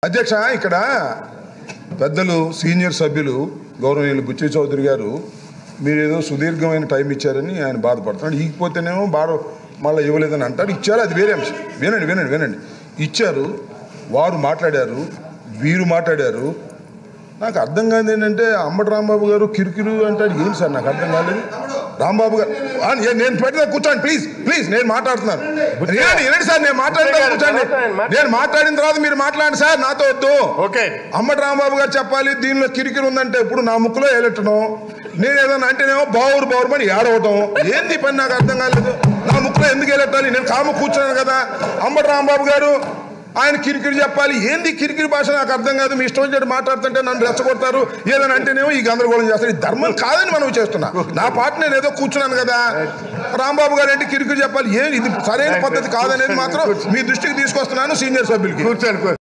అధ్యక్ష ఇక్కడ పెద్దలు సీనియర్ సభ్యులు గౌరవనీయులు బుచ్చి చౌదరి గారు మీరు ఏదో సుదీర్ఘమైన టైం ఇచ్చారని ఆయన బాధపడుతున్నాడు ఇకపోతేనేమో బాగా మళ్ళీ ఇవ్వలేదని అంటారు ఇచ్చారు అది వేరే అంశం వినండి వినండి వినండి ఇచ్చారు వారు మాట్లాడారు వీరు మాట్లాడారు నాకు అర్థం కాదు ఏంటంటే అంబటి రాంబాబు గారు కిరికిరు అంటాడు ఏంటి సార్ నాకు అర్థం కాలేదు రాంబాబు గారు ఆ, ఏ- నేను పెట్టిన కూర్చోండి ప్లీజ్ ప్లీజ్ నేను మాట్లాడుతున్నాను వినండి వినండి సార్ నేను మాట్లాడిన తర్వాత కూర్చోండి నేను మాట్లాడిన తర్వాత మీరు మాట్లాడండి సార్ నాతో వద్దు ఓకే అమ్మటి రాంబాబు గారు చెప్పాలి దీనిలో కిరికిరి ఉందంటే ఇప్పుడు నా ముక్కులో ఏలెట్టడం నేను ఏదైనా అంటేనేమో బావురు బావురుమని ఏడవటం ఏంది ఈ పని నాకు అర్థం కాలేదు నా ముక్కులో ఎందుకు ఏలెట్టాలి నేను కాము కూర్చున్నాను కదా అమ్మటి రాంబాబు గారు ఆయన కిరికిరి చెప్పాలి ఏంది కిరికిరి భాష నాకు అర్థం కాదు మీ ఇష్టం వచ్చినట్టు మాట్లాడుతుంటే నన్ను రెచ్చగొడతారు ఏదైనా అంటేనేమో ఈ గందరగోళం చేస్తారు ఇది ధర్మం కాదని మనం చేస్తున్నా నా పాట నేను ఏదో కూర్చున్నాను కదా రాంబాబు గారు ఏంటి కిరికిరి చెప్పాలి ఏ ఇది సరైన పద్ధతి కాదనేది మాత్రం మీ దృష్టికి తీసుకొస్తున్నాను సీనియర్ సభ్యులకి కూర్చోండి